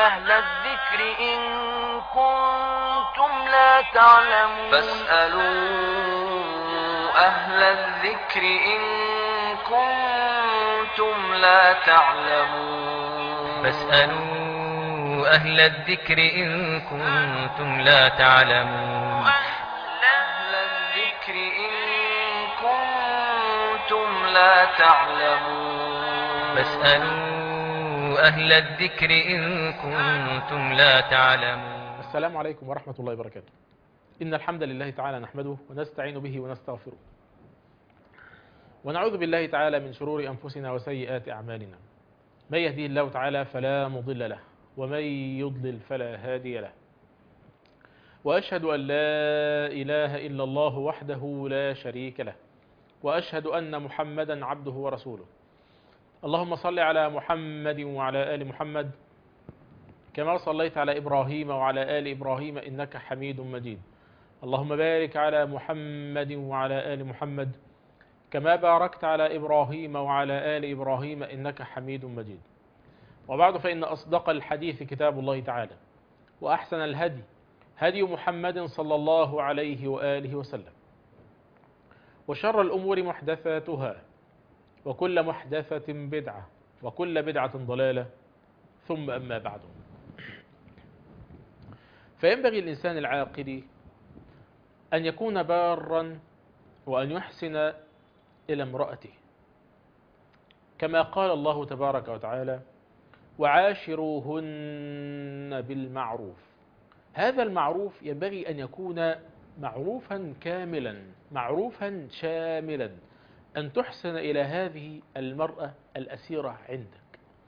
أهل الذكر إن كنتم لا تعلمون فاسألوا أهل الذكر إن كنتم لا تعلمون فاسألوا أهل الذكر إن كنتم لا تعلمون أهل الذكر إن كنتم لا تعلمون فاسألوا أهل الذكر إن كنتم لا تعلمون السلام عليكم ورحمة الله وبركاته إن الحمد لله تعالى نحمده ونستعين به ونستغفره ونعوذ بالله تعالى من شرور أنفسنا وسيئات أعمالنا من يهديه الله تعالى فلا مضل له ومن يضلل فلا هادي له وأشهد أن لا إله إلا الله وحده لا شريك له وأشهد أن محمدا عبده ورسوله اللهم صل على محمد وعلى آل محمد كما صليت على إبراهيم وعلى آل إبراهيم إنك حميد مجيد اللهم بارك على محمد وعلى آل محمد كما باركت على إبراهيم وعلى آل إبراهيم إنك حميد مجيد وبعد فإن أصدق الحديث كتاب الله تعالى وأحسن الهدي هدي محمد صلى الله عليه وآله وسلم وشر الأمور محدثاتها وكل محدثة بدعة وكل بدعة ضلالة ثم أما بعد فينبغي الإنسان العاقل أن يكون بارا وأن يحسن إلى امرأته كما قال الله تبارك وتعالى وعاشروهن بالمعروف هذا المعروف ينبغي أن يكون معروفا كاملا معروفا شاملا أن تحسن إلى هذه المرأة الأسيرة عندك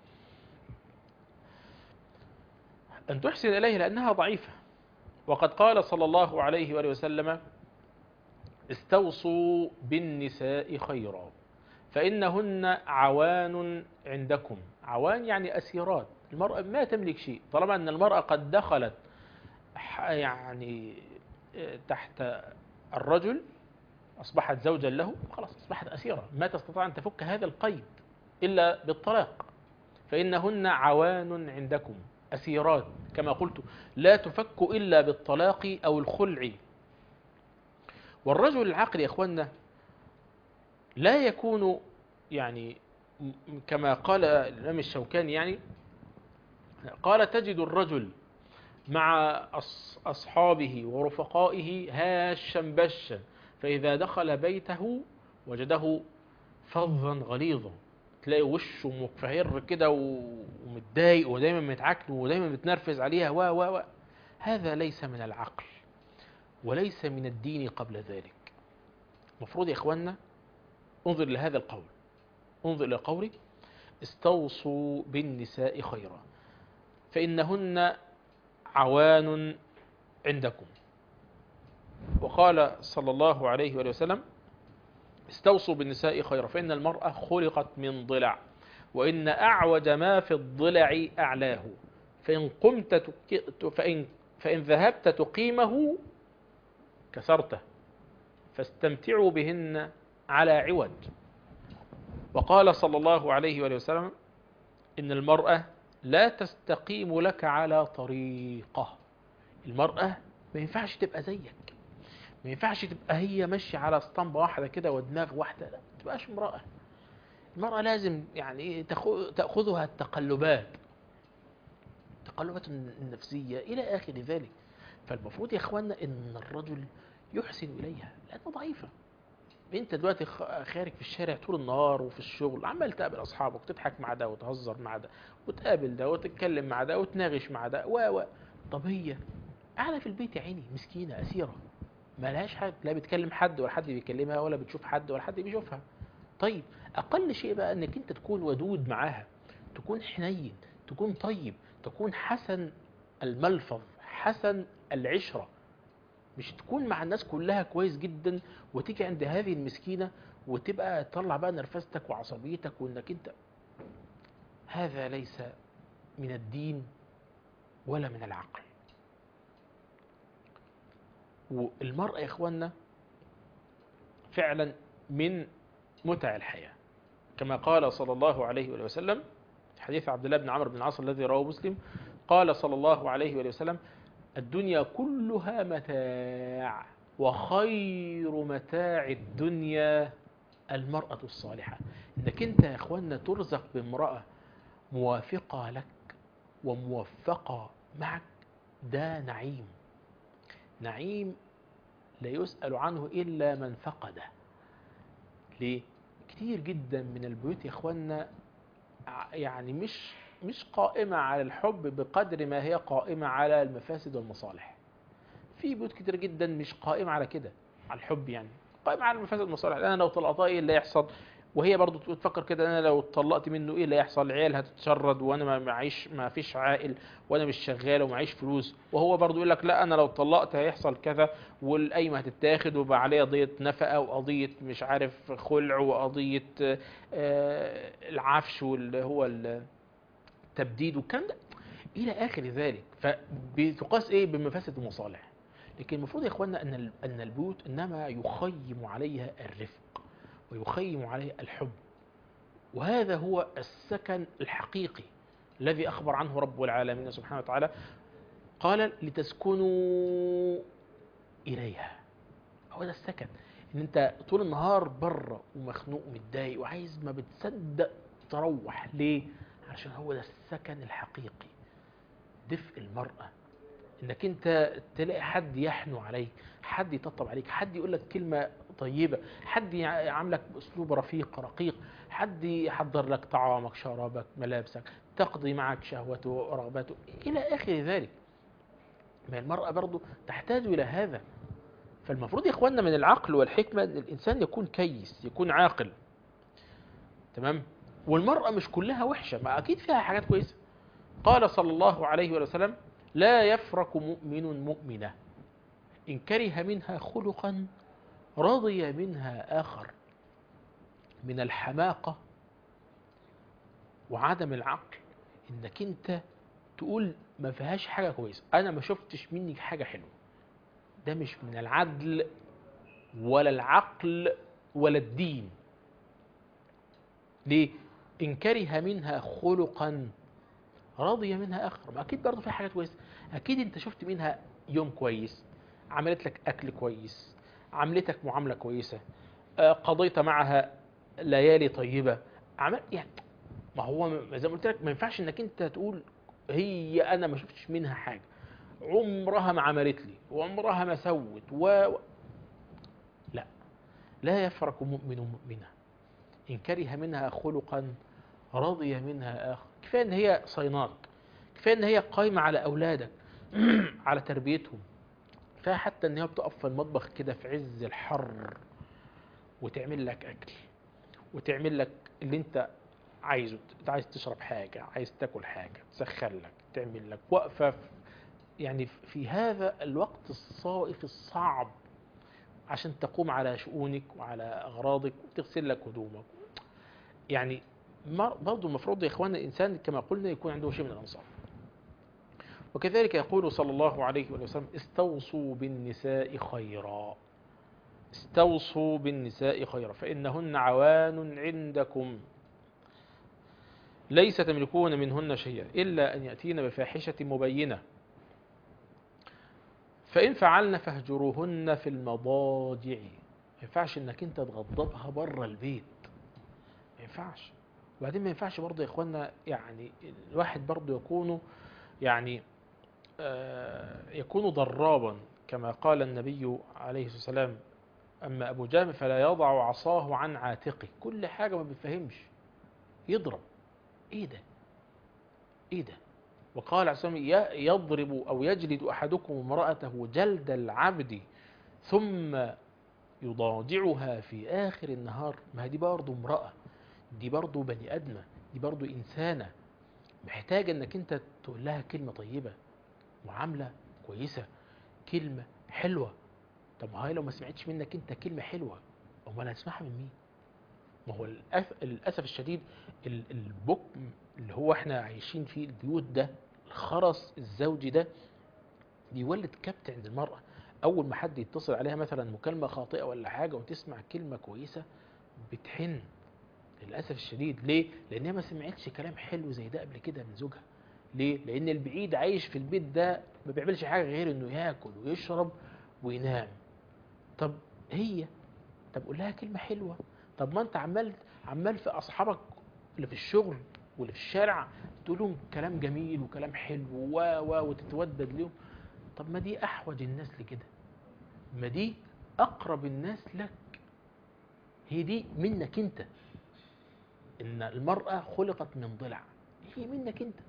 أن تحسن إليه لأنها ضعيفة وقد قال صلى الله عليه وآله وسلم استوصوا بالنساء خيرا فإنهن عوان عندكم عوان يعني أسيرات المرأة ما تملك شيء طالما أن المرأة قد دخلت يعني تحت الرجل أصبحت زوجا له خلاص أصبحت أسيرة ما تستطيع أن تفك هذا القيد إلا بالطلاق فإنهن عوان عندكم أسيرات كما قلت لا تفك إلا بالطلاق أو الخلع والرجل العاقل يا إخواننا لا يكون يعني كما قال الإمام الشوكاني يعني قال تجد الرجل مع أصحابه ورفقائه هاشا بشا فإذا دخل بيته وجده فظا غليظا تلاقي وشه مقفهر كده ومتضايق ودايما متعكن ودايما متنرفز عليها و و و هذا ليس من العقل وليس من الدين قبل ذلك المفروض يا اخواننا انظر لهذا القول انظر الى قولي استوصوا بالنساء خيرا فإنهن عوان عندكم وقال صلى الله عليه وآله وسلم استوصوا بالنساء خيرا فإن المرأة خلقت من ضلع وإن أعوج ما في الضلع أعلاه فإن قمت تك... فإن... فإن ذهبت تقيمه كسرته فاستمتعوا بهن على عوج وقال صلى الله عليه وآله وسلم إن المرأة لا تستقيم لك على طريقة المرأة ما ينفعش تبقى زيك ما ينفعش تبقى هي ماشية على اسطمبة واحدة كده ودماغ واحدة لا ما تبقاش امرأة المرأة لازم يعني تأخذها التقلبات التقلبات النفسية إلى آخر ذلك فالمفروض يا إخواننا إن الرجل يحسن إليها لأنها ضعيفة انت دلوقتي خارج في الشارع طول النهار وفي الشغل عمال تقابل اصحابك تضحك مع ده وتهزر مع ده وتقابل ده وتتكلم مع ده وتناغش مع ده و و طب هي قاعده في البيت يا عيني مسكينه اسيره ما لهاش حد لا بتكلم حد ولا حد بيكلمها ولا بتشوف حد ولا حد بيشوفها طيب اقل شيء بقى انك انت تكون ودود معاها تكون حنين تكون طيب تكون حسن الملفظ حسن العشره مش تكون مع الناس كلها كويس جدا وتيجي عند هذه المسكينة وتبقى تطلع بقى نرفزتك وعصبيتك وانك انت هذا ليس من الدين ولا من العقل والمرأة يا اخوانا فعلا من متع الحياة كما قال صلى الله عليه وسلم حديث عبد الله بن عمرو بن العاص الذي رواه مسلم قال صلى الله عليه وآله وسلم الدنيا كلها متاع وخير متاع الدنيا المرأة الصالحة انك انت يا اخوانا ترزق بامرأة موافقة لك وموفقة معك ده نعيم نعيم لا يسأل عنه إلا من فقده ليه؟ كتير جدا من البيوت يا اخوانا ع- يعني مش مش قائمة على الحب بقدر ما هي قائمة على المفاسد والمصالح في بيوت كتير جدا مش قائمة على كده على الحب يعني قائمة على المفاسد والمصالح انا لو طلقتها ايه اللي يحصل وهي برضو تقول- تفكر كده انا لو اتطلقت منه ايه اللي يحصل العيال هتتشرد وانا ما معيش ما فيش عائل وانا مش شغال ومعيش فلوس وهو برضو يقول لك لا انا لو اتطلقت هيحصل كذا والقايمه هتتاخد وبقى عليها قضيه نفقه وقضيه مش عارف خلع وقضيه آه، العفش واللي هو التبديد والكلام ده الى اخر ذلك فبتقاس ايه بمفاسد المصالح لكن المفروض يا اخوانا ان ال- ان البيوت انما يخيم عليها الرفق ويخيم عليها الحب وهذا هو السكن الحقيقي الذي اخبر عنه رب العالمين سبحانه وتعالى قال لتسكنوا اليها هو ده السكن ان انت طول النهار بره ومخنوق ومتضايق وعايز ما بتصدق تروح ليه عشان هو ده السكن الحقيقي دفء المرأة انك انت تلاقي حد يحنو عليك حد يطبطب عليك حد يقول لك كلمة طيبة حد يع- يعاملك باسلوب رفيق رقيق حد يحضر لك طعامك شرابك ملابسك تقضي معك شهوته ورغبته الى اخر ذلك ما المرأة برضو تحتاج الى هذا فالمفروض يا اخواننا من العقل والحكمة ان الانسان يكون كيس يكون عاقل تمام والمرأة مش كلها وحشة ما اكيد فيها حاجات كويسة قال صلى الله عليه وسلم لا يفرق مؤمن مؤمنة إن كره منها خلقا رضي منها آخر من الحماقة وعدم العقل إنك أنت تقول ما فيهاش حاجة كويسة أنا ما شفتش منك حاجة حلوة ده مش من العدل ولا العقل ولا الدين ليه؟ إن كره منها خلقا رضي منها اخر ما اكيد برضه في حاجات كويسه اكيد انت شفت منها يوم كويس عملت لك اكل كويس عملتك معامله كويسه آه، قضيت معها ليالي طيبه عمل يعني ما هو م- زي ما قلت لك ما ينفعش انك انت تقول هي انا ما شفتش منها حاجه عمرها ما عملت لي وعمرها ما سوت و و- لا لا يفرق مؤمن مؤمنه ان كره منها خلقا رضي منها آخر كفاية إن هي صيناك كفاية إن هي قايمة على أولادك على تربيتهم كفاية حتى إن هي بتقف في المطبخ كده في عز الحر وتعمل لك أكل وتعمل لك اللي أنت عايزه أنت عايز تشرب حاجة عايز تاكل حاجة تسخن لك تعمل لك وقفة في- يعني في هذا الوقت الصائف الصعب عشان تقوم على شؤونك وعلى أغراضك وتغسل لك هدومك يعني ما- برضو المفروض يا إخواننا الإنسان كما قلنا يكون عنده شيء من الأنصاف وكذلك يقول صلى الله عليه وسلم استوصوا بالنساء خيرا استوصوا بالنساء خيرا فإنهن عوان عندكم ليس تملكون منهن شيئا إلا أن يأتين بفاحشة مبينة فإن فعلن فاهجروهن في المضاجع ما ينفعش انك انت تغضبها بره البيت ما ينفعش وبعدين ما ينفعش برضه يا اخوانا يعني الواحد برضه يكون يعني آه، يكون ضرابا كما قال النبي عليه الصلاة والسلام أما أبو جهم فلا يضع عصاه عن عاتقه كل حاجة ما بيفهمش يضرب إيه ده إيه ده وقال عليه الصلاة والسلام ي- يضرب أو يجلد أحدكم امرأته جلد العبد ثم يضاجعها في آخر النهار ما هي دي برضه امرأة دي برضه بني أدمة دي برضه إنسانة محتاجة إنك أنت تقول لها كلمة طيبة معاملة كويسة كلمة حلوة طب ما هي لو ما سمعتش منك أنت كلمة حلوة أمال هتسمعها من مين؟ ما هو للأسف, للأسف الشديد ال- البكم اللي هو احنا عايشين فيه البيوت ده الخرس الزوجي ده بيولد كبت عند المرأة أول ما حد يتصل عليها مثلا مكالمة خاطئة ولا حاجة وتسمع كلمة كويسة بتحن للأسف الشديد ليه؟ لأن هي ما سمعتش كلام حلو زي ده قبل كده من زوجها ليه لان البعيد عايش في البيت ده ما بيعملش حاجه غير انه ياكل ويشرب وينام طب هي طب قول لها كلمه حلوه طب ما انت عمال عمال في اصحابك اللي في الشغل واللي في الشارع تقول لهم كلام جميل وكلام حلو و و وتتودد لهم طب ما دي احوج الناس لكده ما دي اقرب الناس لك هي دي منك انت ان المرأة خلقت من ضلع هي منك انت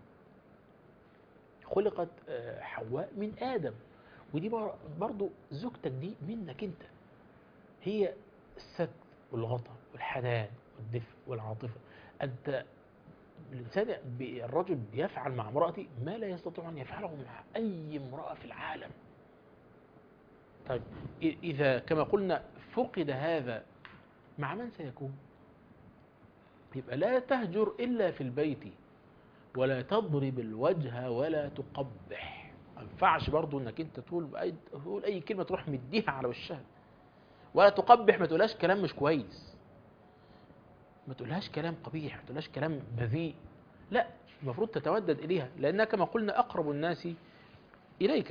خلقت آه، حواء من آدم ودي بر- برضو زوجتك دي منك انت هي الستر والغطاء والحنان والدفء والعاطفة أنت الإنسان بي- الرجل بيفعل مع امرأته ما لا يستطيع أن يفعله مع أي امرأة في العالم طيب إ- إذا كما قلنا فقد هذا مع من سيكون يبقى لا تهجر إلا في البيت ولا تضرب الوجه ولا تقبح ما ينفعش برضو انك انت تقول أي, تقول اي كلمه تروح مديها على وشها ولا تقبح ما تقولهاش كلام مش كويس ما تقولهاش كلام قبيح ما تقولهاش كلام بذيء لا المفروض تتودد اليها لانها كما قلنا اقرب الناس اليك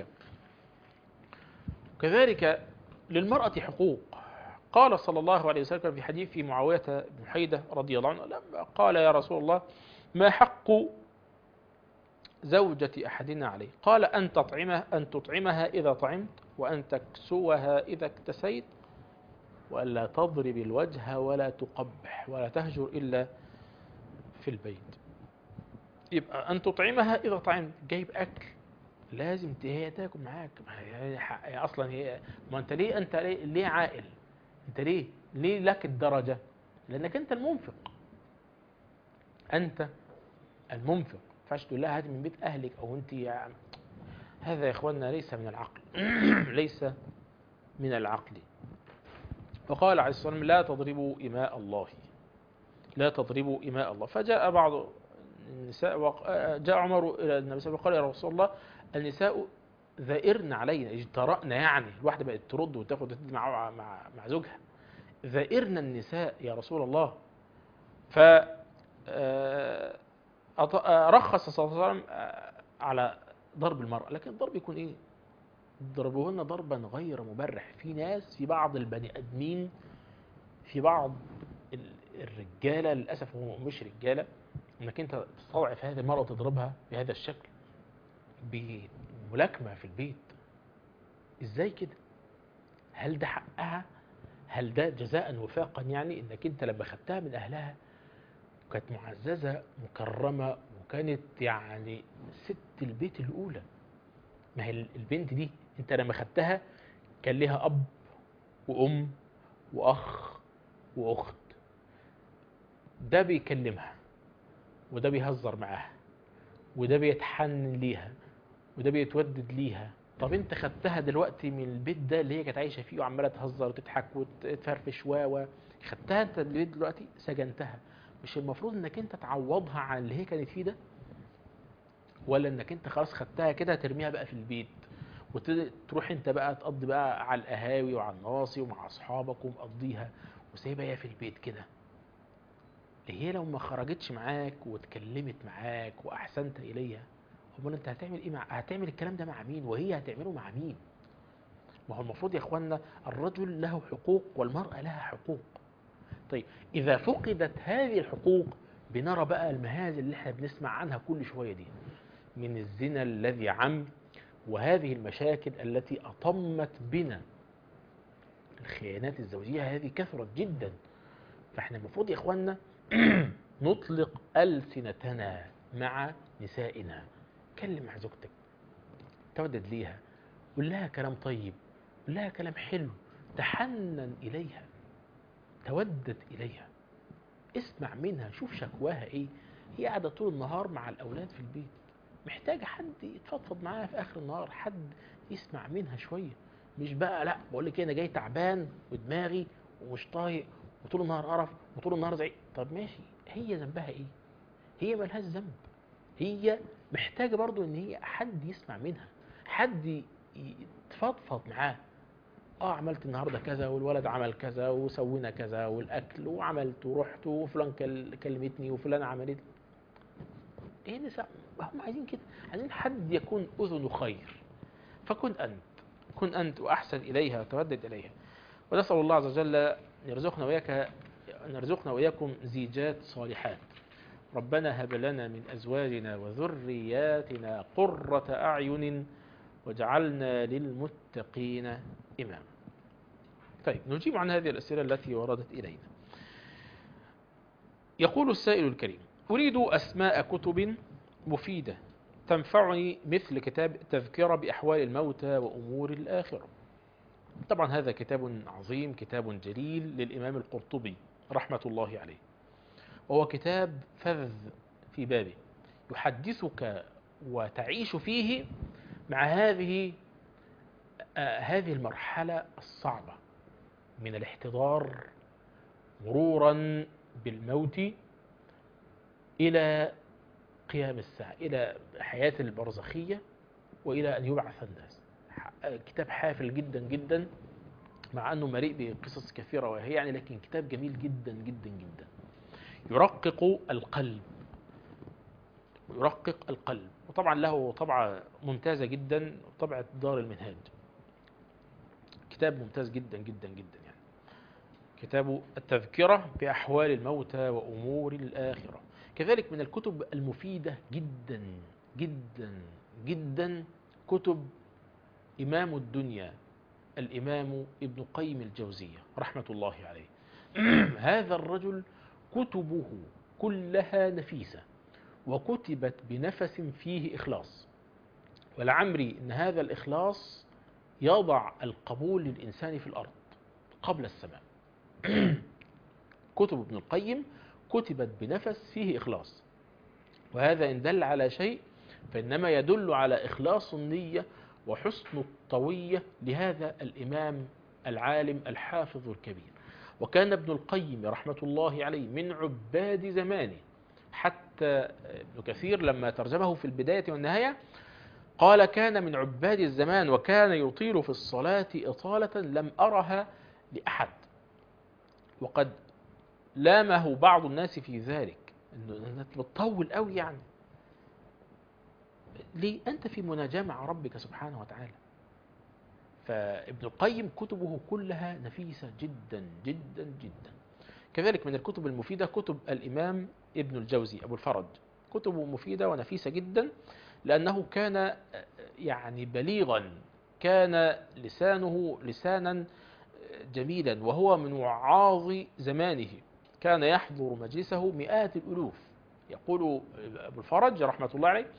كذلك للمرأة حقوق قال صلى الله عليه وسلم في حديث في معاوية بن حيدة رضي الله عنه لما قال يا رسول الله ما حق زوجة أحدنا عليه قال أن تطعمه أن تطعمها إذا طعمت وأن تكسوها إذا اكتسيت وألا تضرب الوجه ولا تقبح ولا تهجر إلا في البيت يبقى أن تطعمها إذا طعمت جايب أكل لازم ت- هي تاكل معاك ما هي ح- هي اصلا هي ما انت ليه انت ليه, ليه عائل انت ليه ليه لك الدرجه لانك انت المنفق انت المنفق ما ينفعش تقول لها هات من بيت اهلك او انت يا عم. هذا يا اخواننا ليس من العقل ليس من العقل وقال عليه الصلاه والسلام لا تضربوا اماء الله لا تضربوا اماء الله فجاء بعض النساء وق... جاء عمر الى النبي صلى الله عليه وسلم وقال يا رسول الله النساء ذائرن علينا اجترأن يعني الواحده بقت ترد وتاخد وتدي مع مع مع زوجها ذائرن النساء يا رسول الله ف آه، أط- آه، رخص صلى الله عليه وسلم آه، على ضرب المرأة لكن الضرب يكون ايه ضربهن ضربا غير مبرح في ناس في بعض البني ادمين في بعض ال- الرجاله للاسف هم مش رجاله انك انت تستضعف هذه المرأة وتضربها بهذا الشكل بملاكمة في البيت ازاي كده هل ده حقها هل ده جزاء وفاقا يعني انك انت لما خدتها من اهلها كانت معززة مكرمة وكانت يعني ست البيت الاولى ما هي البنت دي انت لما خدتها كان لها اب وام واخ واخت ده بيكلمها وده بيهزر معاها وده بيتحنن ليها وده بيتودد ليها طب انت خدتها دلوقتي من البيت ده اللي هي كانت عايشه فيه وعماله تهزر وتضحك وتفرفش و و خدتها انت البيت دلوقتي سجنتها مش المفروض انك انت تعوضها عن اللي هي كانت فيه ده ولا انك انت خلاص خدتها كده ترميها بقى في البيت وتروح انت بقى تقضي بقى على القهاوي وعلى النواصي ومع اصحابك ومقضيها وسايبها هي في البيت كده هي لو ما خرجتش معاك واتكلمت معاك واحسنت اليها امال انت هتعمل ايه مع هتعمل الكلام ده مع مين وهي هتعمله مع مين ما هو المفروض يا اخوانا الرجل له حقوق والمرأة لها حقوق طيب اذا فقدت هذه الحقوق بنرى بقى المهازل اللي احنا بنسمع عنها كل شوية دي من الزنا الذي عم وهذه المشاكل التي أطمت بنا الخيانات الزوجية هذه كثرت جدا فاحنا المفروض يا اخوانا نطلق ألسنتنا مع نسائنا كلم مع زوجتك تودد ليها قول لها كلام طيب قول لها كلام حلو تحنن إليها تودد إليها اسمع منها شوف شكواها ايه هي قاعدة طول النهار مع الأولاد في البيت محتاجة حد يتفضفض معاها في آخر النهار حد يسمع منها شوية مش بقى لا بقول لك انا جاي تعبان ودماغي ومش طايق وطول النهار قرف وطول النهار زعيق طب ماشي هي ذنبها ايه هي ملهاش ذنب هي محتاجة برضو ان هي حد يسمع منها حد يتفضفض معاه اه عملت النهارده كذا والولد عمل كذا وسوينا كذا والاكل وعملت ورحت وفلان كل- كلمتني وفلان عملت ايه النساء هم عايزين كده عايزين حد يكون اذن خير فكن انت كن انت واحسن اليها وتودد اليها ونسال الله عز وجل ان يرزقنا واياك ان يرزقنا واياكم زيجات صالحات ربنا هب لنا من ازواجنا وذرياتنا قرة اعين واجعلنا للمتقين اماما طيب نجيب عن هذه الاسئله التي وردت الينا يقول السائل الكريم أريد أسماء كتب مفيدة تنفعني مثل كتاب تذكرة بأحوال الموتى وأمور الآخرة طبعا هذا كتاب عظيم كتاب جليل للإمام القرطبي رحمة الله عليه وهو كتاب فذ في بابه يحدثك وتعيش فيه مع هذه آه هذه المرحلة الصعبة من الاحتضار مرورا بالموت إلى قيام الساعة إلى حياة البرزخية وإلى أن يبعث الناس كتاب حافل جدا جدا مع أنه مليء بقصص كثيرة وهي يعني لكن كتاب جميل جدا جدا جدا يرقق القلب يرقق القلب وطبعا له طبعة ممتازة جدا طبعة دار المنهاج كتاب ممتاز جدا جدا جدا يعني كتاب التذكرة بأحوال الموتى وأمور الآخرة كذلك من الكتب المفيدة جدا جدا جدا كتب إمام الدنيا الإمام ابن قيم الجوزية رحمة الله عليه هذا الرجل كتبه كلها نفيسة وكتبت بنفس فيه إخلاص ولعمري أن هذا الإخلاص يضع القبول للإنسان في الأرض قبل السماء كتب ابن القيم كتبت بنفس فيه إخلاص وهذا إن دل على شيء فإنما يدل على إخلاص النية وحسن الطوية لهذا الإمام العالم الحافظ الكبير وكان ابن القيم رحمة الله عليه من عباد زمانه حتى ابن كثير لما ترجمه في البداية والنهاية قال كان من عباد الزمان وكان يطيل في الصلاة إطالة لم أرها لأحد وقد لامه بعض الناس في ذلك انه بتطول قوي يعني ليه انت في مناجاه مع ربك سبحانه وتعالى فابن القيم كتبه كلها نفيسه جدا جدا جدا كذلك من الكتب المفيده كتب الامام ابن الجوزي ابو الفرج كتبه مفيده ونفيسه جدا لانه كان يعني بليغا كان لسانه لسانا جميلا وهو من وعاظ زمانه كان يحضر مجلسه مئات الألوف يقول أبو الفرج رحمة الله عليه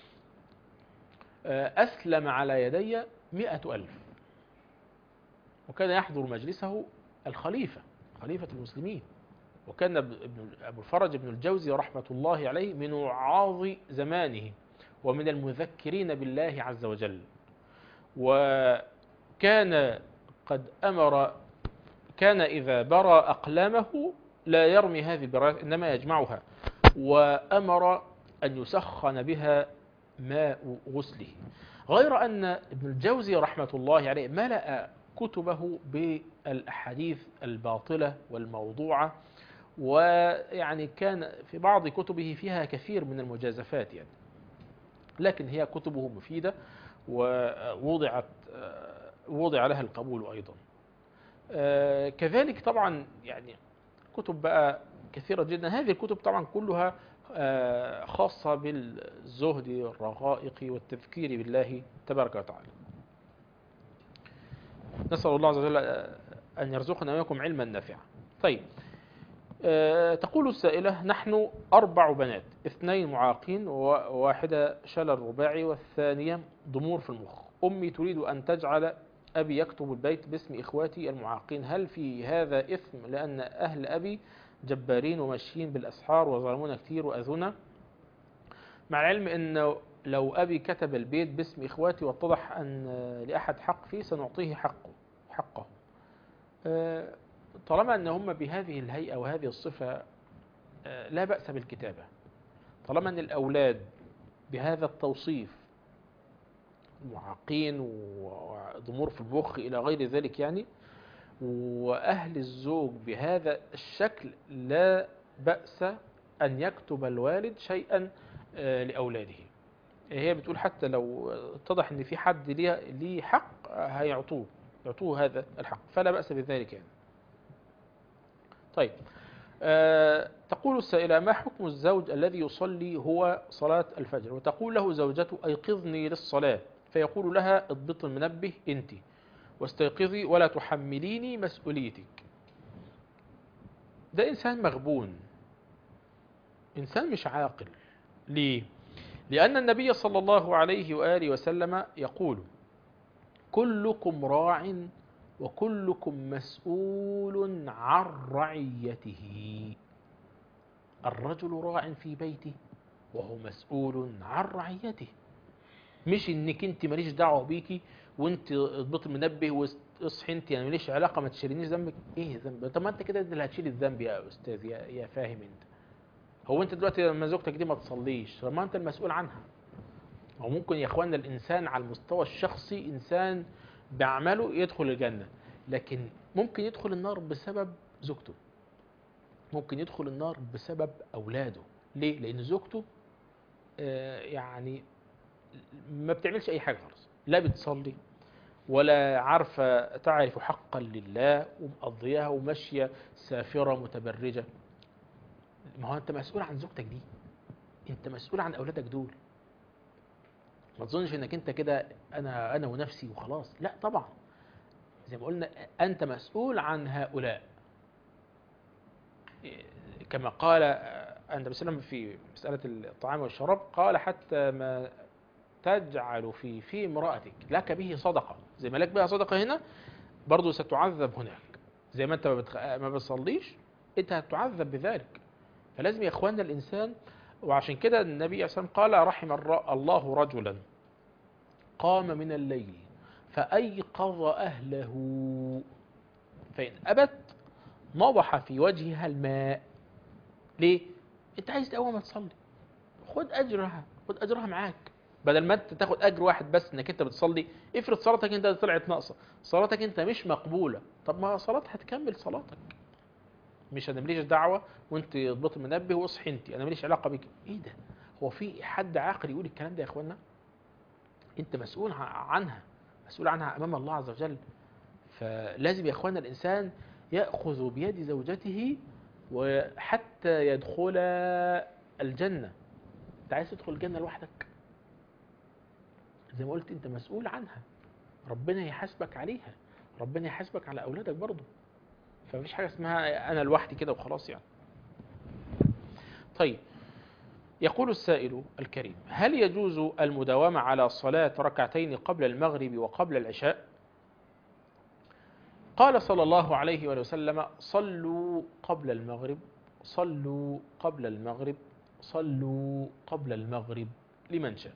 أسلم على يدي مئة ألف وكان يحضر مجلسه الخليفة خليفة المسلمين وكان ابن أبو الفرج ابن الجوزي رحمة الله عليه من وعاظ زمانه ومن المذكرين بالله عز وجل وكان قد أمر كان إذا برى أقلامه لا يرمي هذه البرايات إنما يجمعها وأمر أن يسخن بها ماء غسله غير أن ابن الجوزي رحمة الله عليه ملأ كتبه بالأحاديث الباطلة والموضوعة ويعني كان في بعض كتبه فيها كثير من المجازفات يعني لكن هي كتبه مفيدة ووضعت وضع لها القبول أيضا كذلك طبعا يعني كتب بقى كثيرة جدا هذه الكتب طبعا كلها خاصة بالزهد والرغائق والتذكير بالله تبارك وتعالى نسأل الله عز وجل أن يرزقنا وإياكم علما نافعا طيب تقول السائلة نحن أربع بنات اثنين معاقين وواحدة شلل رباعي والثانية ضمور في المخ أمي تريد أن تجعل أبي يكتب البيت باسم إخواتي المعاقين هل في هذا إثم لأن أهل أبي جبارين وماشيين بالأسحار وظلمونا كتير وأذونا مع العلم أنه لو أبي كتب البيت باسم إخواتي واتضح أن لأحد حق فيه سنعطيه حقه حقه طالما أن هم بهذه الهيئة وهذه الصفة لا بأس بالكتابة طالما أن الأولاد بهذا التوصيف معاقين وضمور في المخ إلى غير ذلك يعني وأهل الزوج بهذا الشكل لا بأس أن يكتب الوالد شيئا آه، لأولاده هي بتقول حتى لو اتضح ان في حد ليه ليه حق آه، هيعطوه يعطوه هذا الحق فلا بأس بذلك يعني طيب آه، تقول السائلة ما حكم الزوج الذي يصلي هو صلاة الفجر وتقول له زوجته أيقظني للصلاة فيقول لها اضبط المنبه أنت واستيقظي ولا تحمليني مسؤوليتك ده إنسان مغبون إنسان مش عاقل ليه؟ لأن النبي صلى الله عليه وآله وسلم يقول كلكم راع وكلكم مسؤول عن رعيته الرجل راع في بيته وهو مسؤول عن رعيته مش انك انت ماليش دعوه بيكي وانت اضبط المنبه واصحي انت يعني ماليش علاقه ما تشيلينيش ذنبك ايه ذنب طب ما انت كده اللي هتشيل الذنب يا استاذ يا, يا فاهم انت هو انت دلوقتي لما زوجتك دي ما تصليش طب ما انت المسؤول عنها او ممكن يا اخواننا الانسان على المستوى الشخصي انسان بعمله يدخل الجنه لكن ممكن يدخل النار بسبب زوجته ممكن يدخل النار بسبب اولاده ليه لان زوجته آه، يعني ما بتعملش اي حاجه خالص لا بتصلي ولا عارفه تعرف حقا لله ومقضياها وماشيه سافره متبرجه ما هو انت مسؤول عن زوجتك دي انت مسؤول عن اولادك دول ما تظنش انك انت كده انا انا ونفسي وخلاص لا طبعا زي ما قلنا انت مسؤول عن هؤلاء إيه، كما قال النبي صلى الله عليه وسلم في مسألة الطعام والشراب قال حتى ما تجعل في في امرأتك لك به صدقة زي ما لك بها صدقة هنا برضه ستعذب هناك زي ما انت ما, بتخ... ما بتصليش انت هتعذب بذلك فلازم يا اخواننا الانسان وعشان كده النبي عليه الصلاة والسلام قال رحم الر- الله رجلا قام من الليل فأيقظ أهله فإن أبت نضح في وجهها الماء ليه؟ أنت عايز أول ما تصلي خد أجرها خد أجرها معاك بدل ما أنت تاخد أجر واحد بس إنك أنت بتصلي افرض صلاتك أنت طلعت ناقصة صلاتك أنت مش مقبولة طب ما صلاتها هتكمل صلاتك مش انا ماليش دعوه وانت اضبط المنبه واصحي انت انا ماليش علاقه بيك ايه ده هو في حد عاقل يقول الكلام ده يا اخوانا انت مسؤول ع- عنها مسؤول عنها امام الله عز وجل فلازم يا اخوانا الانسان ياخذ بيد زوجته وحتى يدخل الجنه انت عايز تدخل الجنه لوحدك زي ما قلت انت مسؤول عنها ربنا يحاسبك عليها ربنا يحاسبك على اولادك برضه فمفيش حاجه اسمها انا لوحدي كده وخلاص يعني طيب يقول السائل الكريم هل يجوز المداومة على صلاة ركعتين قبل المغرب وقبل العشاء قال صلى الله عليه وآله وسلم صلوا قبل المغرب صلوا قبل المغرب صلوا قبل المغرب لمن شاء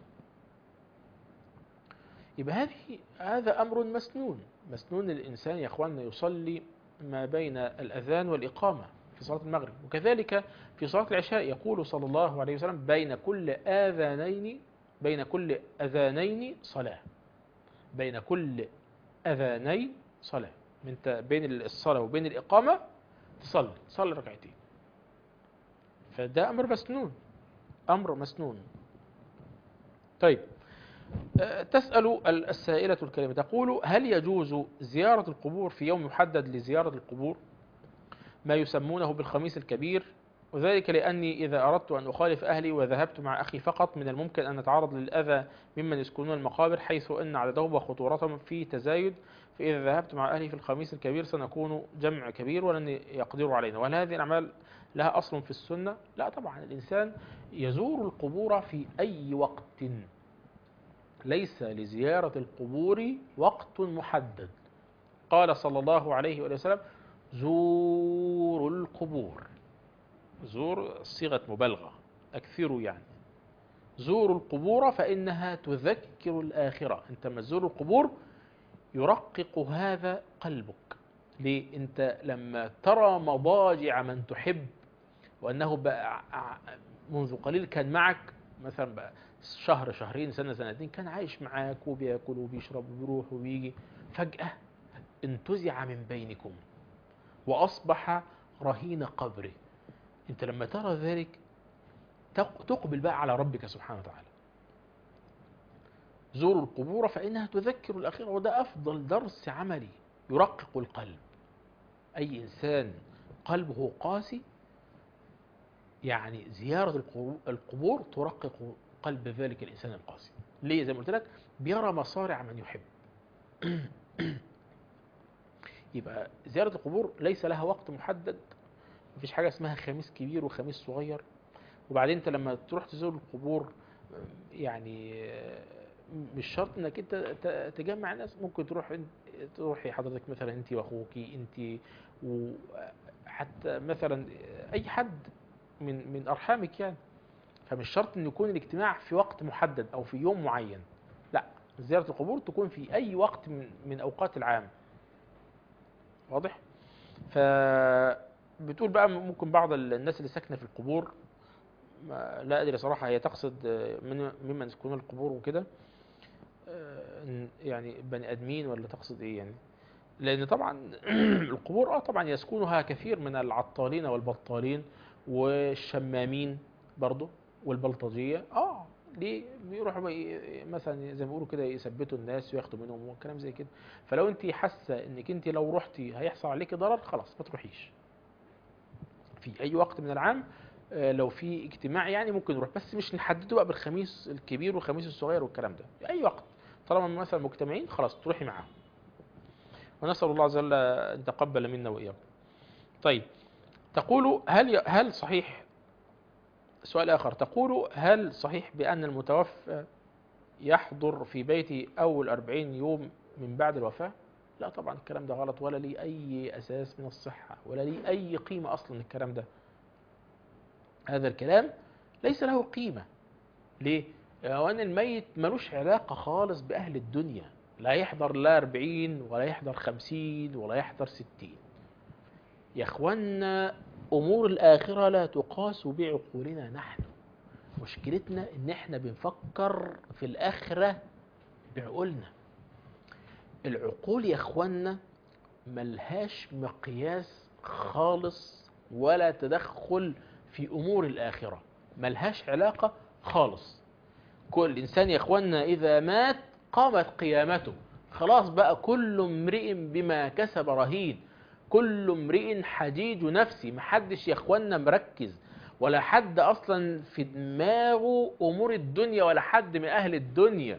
يبقى هذه هذا أمر مسنون مسنون الإنسان يا أخواننا يصلي ما بين الأذان والإقامة في صلاة المغرب وكذلك في صلاة العشاء يقول صلى الله عليه وسلم بين كل آذانين بين كل أذانين صلاة بين كل أذانين صلاة من ت- بين الصلاة وبين الإقامة تصلي تصلي ركعتين فده أمر مسنون أمر مسنون طيب أه، تسأل ال- السائلة الكريمة تقول هل يجوز زيارة القبور في يوم محدد لزيارة القبور ما يسمونه بالخميس الكبير وذلك لأني إذا أردت أن أخالف أهلي وذهبت مع أخي فقط من الممكن أن نتعرض للأذى ممن يسكنون المقابر حيث أن عددهم وخطورتهم في تزايد فإذا ذهبت مع أهلي في الخميس الكبير سنكون جمع كبير ولن يقدروا علينا وهل هذه الأعمال لها أصل في السنة؟ لا طبعا الإنسان يزور القبور في أي وقت ليس لزيارة القبور وقت محدد قال صلى الله عليه وآله وسلم زوروا القبور زور صيغة مبالغة أكثروا يعني زوروا القبور فإنها تذكر الآخرة أنت لما تزور القبور يرقق هذا قلبك ليه أنت لما ترى مضاجع من تحب وأنه بقى ع- منذ قليل كان معك مثلا بقى شهر شهرين سنة سنتين كان عايش معاك وبياكل وبيشرب وبيروح وبيجي فجأة انتزع من بينكم وأصبح رهين قبره أنت لما ترى ذلك تق- تقبل بقى على ربك سبحانه وتعالى زوروا القبور فإنها تذكر الآخرة وده أفضل درس عملي يرقق القلب أي إنسان قلبه قاسي يعني زيارة القبور- القبور ترقق قلب ذلك الإنسان القاسي ليه زي ما قلت لك بيرى مصارع من يحب يبقى زيارة القبور ليس لها وقت محدد مفيش حاجة اسمها خميس كبير وخميس صغير وبعدين انت لما تروح تزور القبور يعني مش شرط انك انت ت- تجمع ناس ممكن تروح انت تروحي حضرتك مثلا انت واخوكي انت وحتى مثلا اي حد من من ارحامك يعني فمش شرط ان يكون الاجتماع في وقت محدد او في يوم معين لا زيارة القبور تكون في اي وقت من من اوقات العام واضح فبتقول بقى ممكن بعض الناس اللي ساكنه في القبور ما لا ادري صراحه هي تقصد من ممن يسكنون القبور وكده آه، إن- يعني بني ادمين ولا تقصد ايه يعني لان طبعا القبور اه طبعا يسكنها كثير من العطالين والبطالين والشمامين برضه والبلطجيه اه ليه بيروحوا بقى ي- مثلا زي ما بيقولوا كده يثبتوا الناس وياخدوا منهم وكلام زي كده فلو انت حاسه انك انت لو رحتي هيحصل عليكي ضرر خلاص ما تروحيش في اي وقت من العام آه، لو في اجتماع يعني ممكن نروح بس مش نحدده بقى بالخميس الكبير والخميس الصغير والكلام ده في اي وقت طالما مثلا مجتمعين خلاص تروحي معاهم ونسال الله عز وجل ان يتقبل منا واياكم طيب تقول هل ي- هل صحيح سؤال اخر تقول هل صحيح بان المتوفى يحضر في بيته اول 40 يوم من بعد الوفاه لا طبعا الكلام ده غلط ولا ليه اي اساس من الصحه ولا ليه اي قيمه اصلا الكلام ده هذا الكلام ليس له قيمة ليه؟ لأن الميت ملوش علاقة خالص بأهل الدنيا لا يحضر لا 40 ولا يحضر 50 ولا يحضر 60 يا اخوانا أمور الآخرة لا تقاس بعقولنا نحن مشكلتنا إن إحنا بنفكر في الآخرة بعقولنا العقول يا اخوانا ملهاش مقياس خالص ولا تدخل في امور الاخره ملهاش علاقه خالص كل انسان يا اخوانا اذا مات قامت قيامته خلاص بقى كل امرئ بما كسب رهين كل امرئ حديد نفسي محدش يا اخوانا مركز ولا حد اصلا في دماغه امور الدنيا ولا حد من اهل الدنيا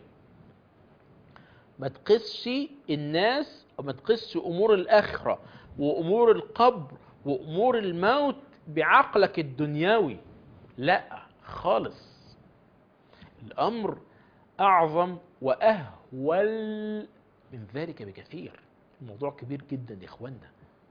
ما تقسش الناس وما تقسش امور الاخره وامور القبر وامور الموت بعقلك الدنيوي لا خالص الامر اعظم واهول من ذلك بكثير الموضوع كبير جدا يا اخوانا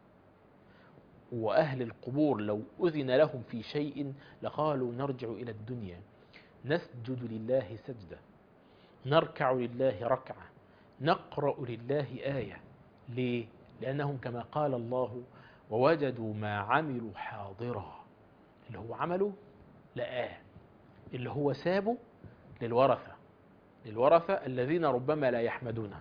واهل القبور لو اذن لهم في شيء لقالوا نرجع الى الدنيا نسجد لله سجده نركع لله ركعه نقرا لله ايه ليه لانهم كما قال الله ووجدوا ما عملوا حاضرا اللي هو عمله لقاه اللي هو سابه للورثة للورثة الذين ربما لا يحمدونه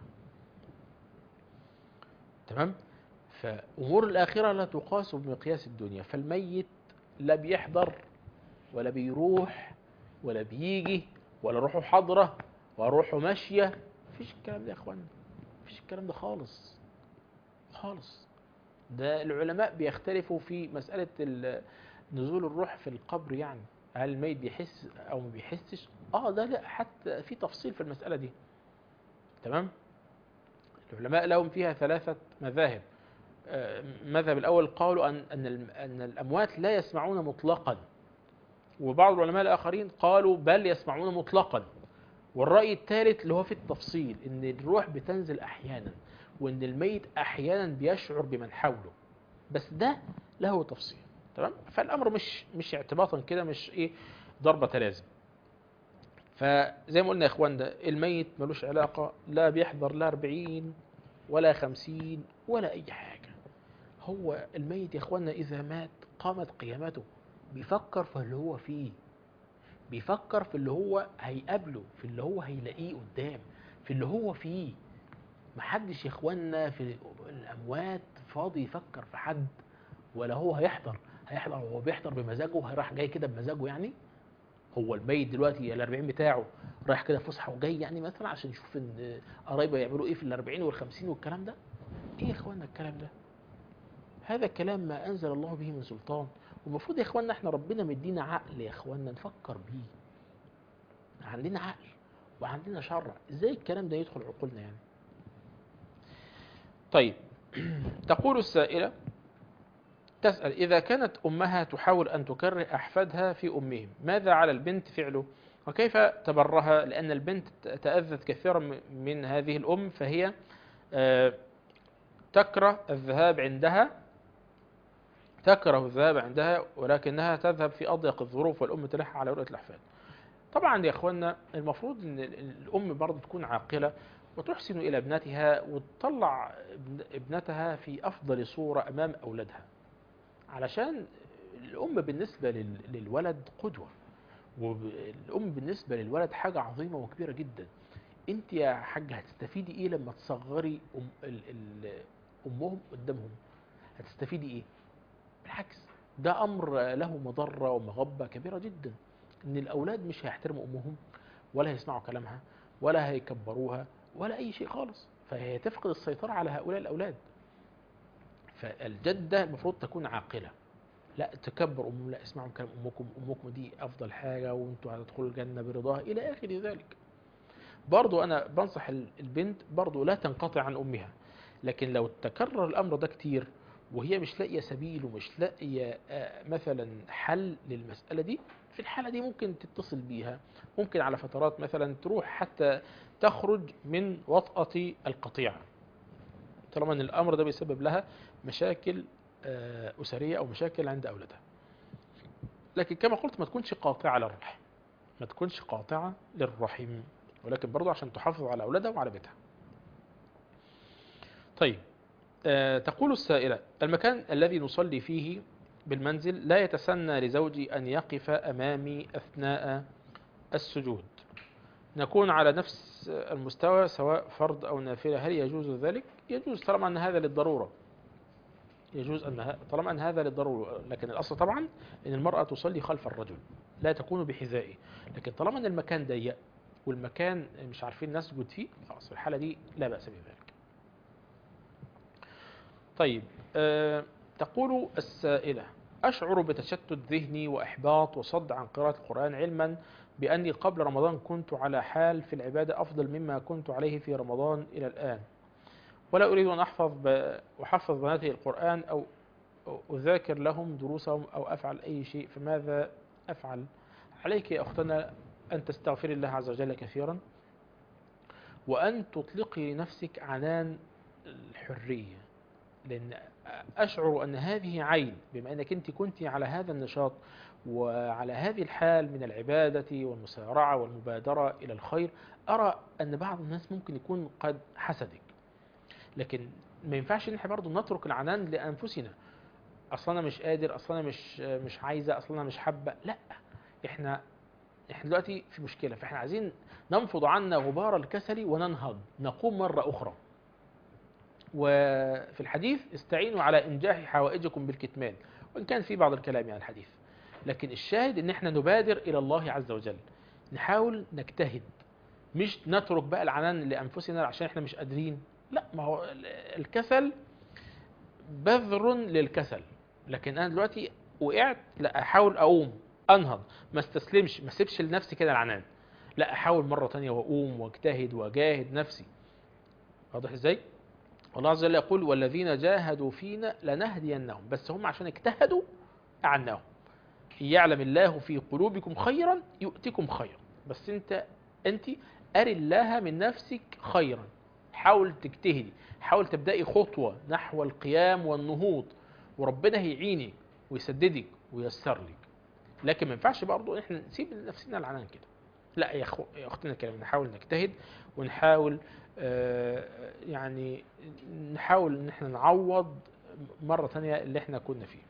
تمام فأمور الآخرة لا تقاس بمقياس الدنيا فالميت لا بيحضر ولا بيروح ولا بيجي ولا روحه حاضرة ولا روحه ماشية مفيش الكلام ده يا اخوانا مفيش الكلام ده خالص خالص ده العلماء بيختلفوا في مسألة ال- نزول الروح في القبر يعني هل الميت بيحس أو ما بيحسش اه ده لا حتى في تفصيل في المسألة دي تمام العلماء لهم فيها ثلاثة مذاهب آه، المذهب الأول قالوا أن أن الم- أن الأموات لا يسمعون مطلقا وبعض العلماء الآخرين قالوا بل يسمعون مطلقا والرأي الثالث اللي هو في التفصيل ان الروح بتنزل احيانا وان الميت احيانا بيشعر بمن حوله بس ده له تفصيل تمام فالامر مش مش اعتباطا كده مش ايه ضربة لازم فزي ما قلنا يا اخوان ده الميت ملوش علاقة لا بيحضر لا 40 ولا 50 ولا اي حاجة هو الميت يا اخوانا اذا مات قامت قيامته بيفكر في اللي هو فيه بيفكر في اللي هو هيقابله في اللي هو هيلاقيه قدام في اللي هو فيه محدش يا اخوانا في الاموات فاضي يفكر في حد ولا هو هيحضر هيحضر هو بيحضر بمزاجه هيروح جاي كده بمزاجه يعني هو الميت دلوقتي ال 40 بتاعه رايح كده فسحه وجاي يعني مثلا عشان يشوف ان قرايبه يعملوا ايه في ال 40 وال 50 والكلام ده ايه يا اخوانا الكلام ده هذا كلام ما انزل الله به من سلطان والمفروض يا اخوانا احنا ربنا مدينا عقل يا اخوانا نفكر بيه عندنا عقل وعندنا شرع ازاي الكلام ده يدخل عقولنا يعني طيب تقول السائلة تسأل إذا كانت أمها تحاول أن تكره أحفادها في أمهم ماذا على البنت فعله وكيف تبرها لأن البنت تأذت كثيرا م- من هذه الأم فهي آه، تكره الذهاب عندها تكره الذهاب عندها ولكنها تذهب في أضيق الظروف والأم تلح على رؤية الأحفاد طبعا يا اخوانا المفروض ان ال- الام برضه تكون عاقله وتحسن الى ابنتها وتطلع ابن- ابنتها في افضل صوره امام اولادها علشان الام بالنسبه لل- للولد قدوه والام بالنسبه للولد حاجه عظيمه وكبيره جدا انت يا حاج هتستفيدي ايه لما تصغري أم ال ال امهم قدامهم هتستفيدي ايه بالعكس ده امر له مضره ومغبه كبيره جدا ان الاولاد مش هيحترموا امهم ولا هيسمعوا كلامها ولا هيكبروها ولا اي شيء خالص فهي تفقد السيطره على هؤلاء الاولاد فالجده المفروض تكون عاقله لا تكبر امهم لا اسمعوا كلام امكم امكم دي افضل حاجه وانتوا هتدخلوا الجنه برضاها الى اخر ذلك برضو انا بنصح ال- البنت برضو لا تنقطع عن امها لكن لو تكرر الامر ده كتير وهي مش لاقيه سبيل ومش لاقيه آه، مثلا حل للمساله دي في الحاله دي ممكن تتصل بيها ممكن على فترات مثلا تروح حتى تخرج من وطأة القطيعة طالما ان الامر ده بيسبب لها مشاكل آه، اسريه او مشاكل عند اولادها لكن كما قلت ما تكونش قاطعه للرحم ما تكونش قاطعه للرحم ولكن برضو عشان تحافظ على اولادها وعلى بيتها طيب آه، تقول السائلة المكان الذي نصلي فيه بالمنزل لا يتسنى لزوجي أن يقف أمامي أثناء السجود نكون على نفس المستوى سواء فرض أو نافلة هل يجوز ذلك؟ يجوز طالما أن هذا للضرورة يجوز أن ه- طالما أن هذا للضرورة لكن الأصل طبعا أن المرأة تصلي خلف الرجل لا تكون بحذائه لكن طالما أن المكان ضيق والمكان مش عارفين نسجد فيه خلاص في الحالة دي لا بأس بذلك طيب أه تقول السائلة أشعر بتشتت ذهني وإحباط وصد عن قراءة القرآن علما بأني قبل رمضان كنت على حال في العبادة أفضل مما كنت عليه في رمضان إلى الآن ولا أريد أن أحفظ ب... أحفظ بناتي القرآن أو أذاكر لهم دروسهم أو أفعل أي شيء فماذا أفعل عليك يا أختنا أن تستغفري الله عز وجل كثيرا وأن تطلقي لنفسك عنان الحرية لأن أشعر أن هذه عين بما أنك أنت كنت على هذا النشاط وعلى هذه الحال من العبادة والمسارعة والمبادرة إلى الخير أرى أن بعض الناس ممكن يكون قد حسدك لكن ما ينفعش ان احنا برضه نترك العنان لانفسنا اصلا انا مش قادر اصلا انا مش مش عايزه اصلا انا مش حابه لا احنا احنا دلوقتي في مشكله فاحنا عايزين ننفض عنا غبار الكسل وننهض نقوم مره اخرى وفي الحديث استعينوا على انجاح حوائجكم بالكتمان وان كان في بعض الكلام يعني الحديث لكن الشاهد ان احنا نبادر الى الله عز وجل نحاول نجتهد مش نترك بقى العنان لانفسنا عشان احنا مش قادرين لا ما هو الكسل بذر للكسل لكن انا دلوقتي وقعت لا احاول اقوم انهض ما استسلمش ما اسيبش لنفسي كده العنان لا احاول مره تانية واقوم واجتهد واجاهد نفسي واضح ازاي الله عز وجل يقول والذين جاهدوا فينا لنهدينهم بس هم عشان اجتهدوا اعناهم يعلم الله في قلوبكم خيرا يؤتكم خيرا بس انت انت اري الله من نفسك خيرا حاول تجتهدي حاول تبدأي خطوة نحو القيام والنهوض وربنا هيعينك ويسددك وييسر لك لكن ما ينفعش برضه احنا نسيب لنفسنا العنان كده لا يا, أخو يا اختنا الكلام نحاول نجتهد ونحاول آه يعني نحاول ان احنا نعوض مرة ثانية اللي احنا كنا فيه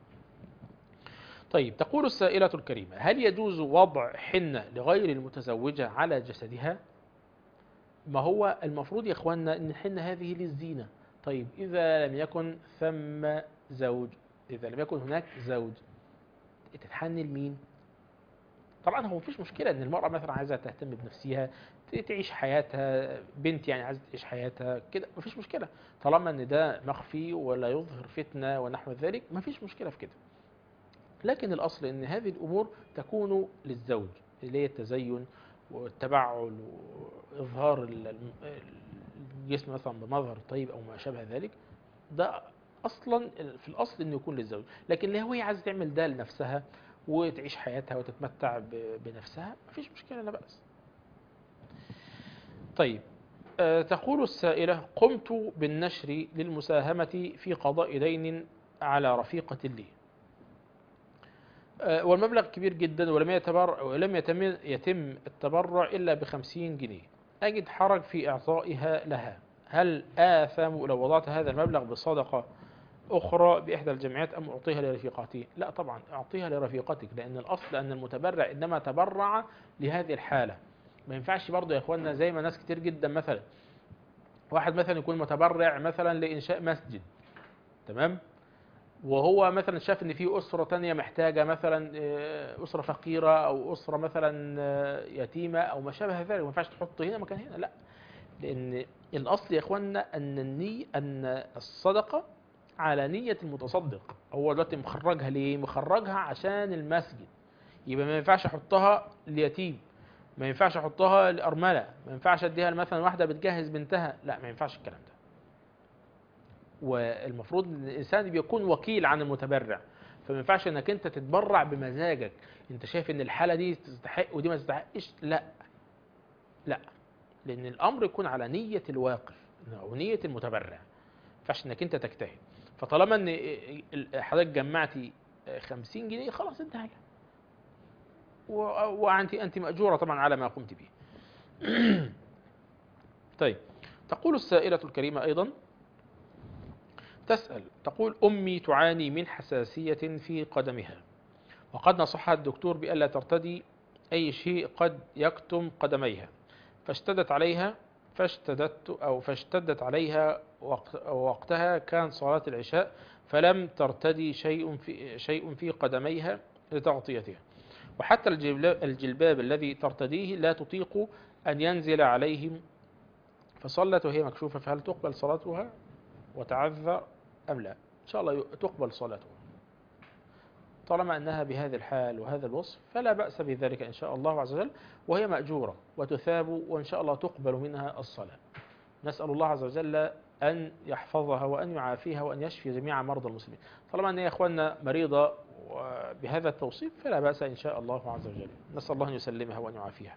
طيب تقول السائلة الكريمة هل يجوز وضع حنة لغير المتزوجة على جسدها ما هو المفروض يا اخواننا ان الحنة هذه للزينة طيب اذا لم يكن ثم زوج اذا لم يكن هناك زوج تتحن لمين طبعا هو مفيش مشكله ان المراه مثلا عايزه تهتم بنفسها ت- تعيش حياتها بنت يعني عايزه تعيش حياتها كده مفيش مشكله طالما ان ده مخفي ولا يظهر فتنه ونحو ذلك مفيش مشكله في كده لكن الاصل ان هذه الامور تكون للزوج اللي هي التزين والتبعل واظهار ال- ال- الجسم مثلا بمظهر طيب او ما شابه ذلك ده اصلا في الاصل انه يكون للزوج لكن لو هي عايزه تعمل ده لنفسها وتعيش حياتها وتتمتع ب- بنفسها مفيش مشكله لا باس طيب آه، تقول السائله قمت بالنشر للمساهمه في قضاء دين على رفيقه لي آه، والمبلغ كبير جدا ولم يتبرع ولم يتم يتم التبرع الا بخمسين جنيه اجد حرج في اعطائها لها هل آثم لو وضعت هذا المبلغ بصدقة أخرى بإحدى الجمعيات أم أعطيها لرفيقتي لا طبعا أعطيها لرفيقتك لأن الأصل أن المتبرع إنما تبرع لهذه الحالة ما ينفعش برضه يا إخواننا زي ما ناس كتير جدا مثلا واحد مثلا يكون متبرع مثلا لإنشاء مسجد تمام وهو مثلا شاف ان في اسره تانية محتاجه مثلا آه، اسره فقيره او اسره مثلا آه، يتيمه او ما شابه ذلك ما ينفعش تحط هنا مكان هنا لا لان الاصل يا اخوانا ان الني ان الصدقه على نيه المتصدق هو دلوقتي مخرجها ليه مخرجها عشان المسجد يبقى ما ينفعش احطها ليتيم ما ينفعش احطها لارمله ما ينفعش اديها مثلا واحده بتجهز بنتها لا ما ينفعش الكلام ده والمفروض ان الانسان بيكون وكيل عن المتبرع فما ينفعش انك انت تتبرع بمزاجك انت شايف ان الحاله دي تستحق ودي ما تستحقش لا لا لان الامر يكون على نيه الواقف او نيه المتبرع ما ينفعش انك انت تجتهد فطالما ان حضرتك جمعتي 50 جنيه خلاص اديها لها و- وانت انت ماجوره طبعا على ما قمت به طيب تقول السائله الكريمه ايضا تسأل تقول أمي تعاني من حساسية في قدمها وقد نصحها الدكتور بألا ترتدي أي شيء قد يكتم قدميها فاشتدت عليها فاشتدت أو فاشتدت عليها وقت وقتها كان صلاة العشاء فلم ترتدي شيء في شيء في قدميها لتغطيتها وحتى الجلباب, الجلباب الذي ترتديه لا تطيق أن ينزل عليهم فصلت وهي مكشوفة فهل تقبل صلاتها وتعذر أم لا إن شاء الله تقبل صلاتها طالما أنها بهذا الحال وهذا الوصف فلا بأس بذلك إن شاء الله عز وجل وهي مأجورة وتثاب وإن شاء الله تقبل منها الصلاة نسأل الله عز وجل أن يحفظها وأن يعافيها وأن يشفي جميع مرضى المسلمين طالما أن يا إخواننا مريضة بهذا التوصيف فلا بأس إن شاء الله عز وجل نسأل الله أن يسلمها وأن يعافيها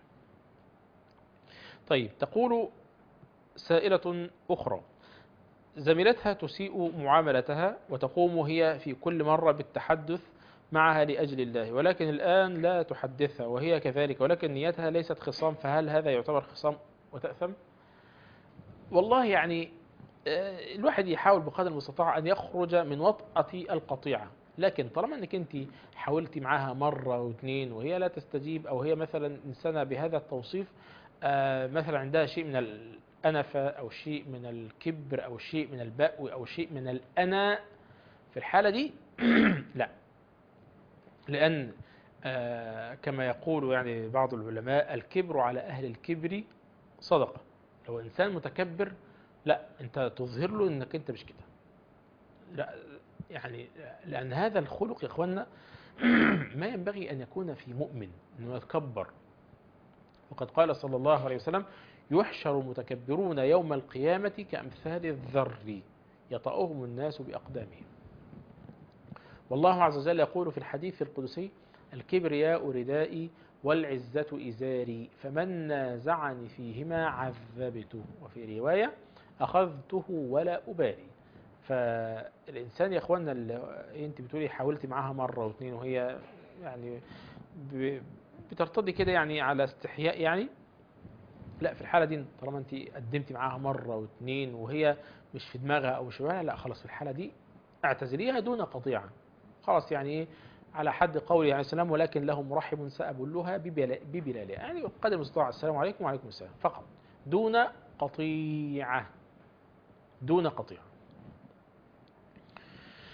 طيب تقول سائلة أخرى زميلتها تسيء معاملتها وتقوم هي في كل مرة بالتحدث معها لأجل الله ولكن الآن لا تحدثها وهي كذلك ولكن نيتها ليست خصام فهل هذا يعتبر خصام وتأثم والله يعني آه، الواحد يحاول بقدر المستطاع أن يخرج من وطأة القطيعة لكن طالما أنك أنت حاولتي معها مرة واثنين وهي لا تستجيب أو هي مثلا إنسانة بهذا التوصيف آه، مثلا عندها شيء من الأنفة أو شيء من الكبر أو شيء من البأو أو شيء من الأنا في الحالة دي لا لأن آه، كما يقول يعني بعض العلماء الكبر على أهل الكبر صدقة لو إنسان متكبر لا أنت تظهر له أنك أنت مش كده لا يعني لأن هذا الخلق يا إخوانا ما ينبغي أن يكون في مؤمن أنه يتكبر وقد قال صلى الله عليه وسلم يحشر المتكبرون يوم القيامة كأمثال الذر يطأهم الناس بأقدامهم والله عز وجل يقول في الحديث القدسي الكبرياء ردائي والعزة إزاري فمن نازعني فيهما عذبته وفي رواية أخذته ولا أبالي فالإنسان يا أخوانا اللي أنت بتقولي حاولت معاها مرة واثنين وهي يعني ب- بترتضي كده يعني على استحياء يعني لا في الحالة دي طالما أنت قدمتي معاها مرة واثنين وهي مش في دماغها أو مش في بالها لا خلاص في الحالة دي اعتزليها دون قطيعة خلاص يعني ايه على حد قوله عليه السلام ولكن له مرحب سأبلها ببلا- ببلالها يعني قدر المستطاع السلام عليكم وعليكم السلام فقط دون قطيعة دون قطيعة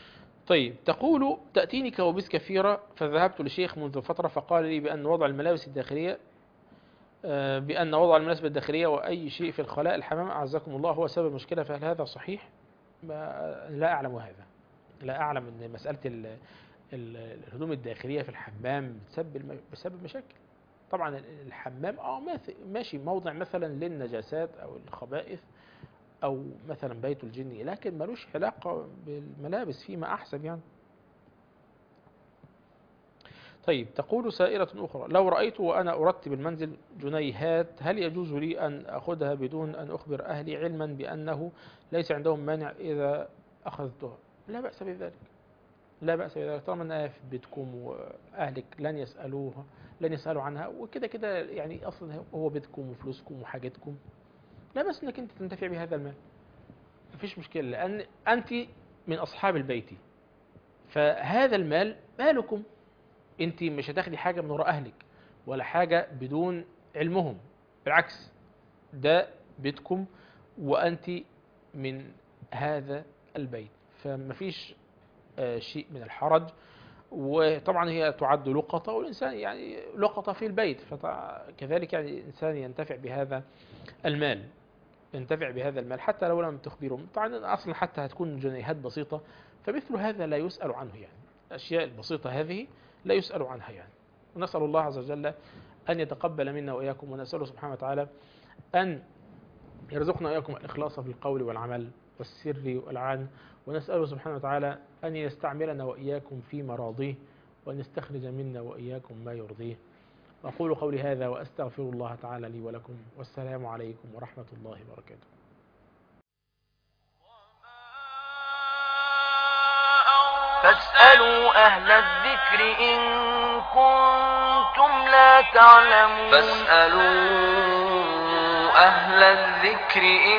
طيب تقول تأتيني كوابيس كثيرة فذهبت لشيخ منذ فترة فقال لي بأن وضع الملابس الداخلية آه، بأن وضع الملابس الداخلية وأي شيء في الخلاء الحمام أعزكم الله هو سبب المشكلة فهل هذا صحيح؟ ما- لا أعلم هذا لا أعلم أن مسألة ال- ال- الهدوم الداخلية في الحمام بتسبب الم- بسبب مشاكل طبعا الحمام اه ماث- ماشي موضع مثلا للنجاسات أو الخبائث أو مثلا بيت الجن لكن ملوش علاقة بالملابس فيما أحسب يعني طيب تقول سائرة أخرى لو رأيت وأنا أرتب المنزل جنيهات هل يجوز لي أن أخذها بدون أن أخبر أهلي علما بأنه ليس عندهم مانع إذا أخذتها لا بأس بذلك لا بأس بذلك طالما أنها في بيتكم وأهلك لن يسألوها لن يسألوا عنها وكده كده يعني أصلا هو بيتكم وفلوسكم وحاجتكم لا بس أنك أنت تنتفع بهذا المال مفيش مشكلة لأن أنت من أصحاب البيت فهذا المال مالكم انت مش هتاخدي حاجه من وراء اهلك ولا حاجه بدون علمهم بالعكس ده بيتكم وانت من هذا البيت فمفيش آه، شيء من الحرج وطبعا هي تعد لقطة والإنسان يعني لقطة في البيت فكذلك يعني الإنسان ينتفع بهذا المال ينتفع بهذا المال حتى لو لم تخبرهم طبعا أصلا حتى هتكون جنيهات بسيطة فمثل هذا لا يسأل عنه يعني الأشياء البسيطة هذه لا يسأل عنها يعني ونسأل الله عز وجل أن يتقبل منا وإياكم ونسأله سبحانه وتعالى أن يرزقنا وإياكم الإخلاص في القول والعمل والسر والعن ونسأله سبحانه وتعالى أن يستعملنا وإياكم في مراضيه وأن يستخرج منا وإياكم ما يرضيه وأقول قولي هذا وأستغفر الله تعالى لي ولكم والسلام عليكم ورحمة الله وبركاته فاسألوا أهل الذكر إن كنتم لا تعلمون فاسألوا أهل الذكر إن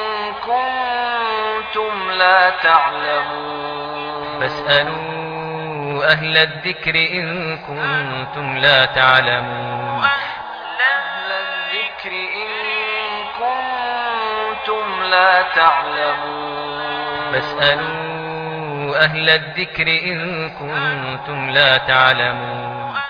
كنتم لا تعلمون فاسألوا أهل الذكر إن كنتم لا تعلمون أهل الذكر إن كنتم لا تعلمون فاسألوا أهل الذكر إن كنتم لا تعلمون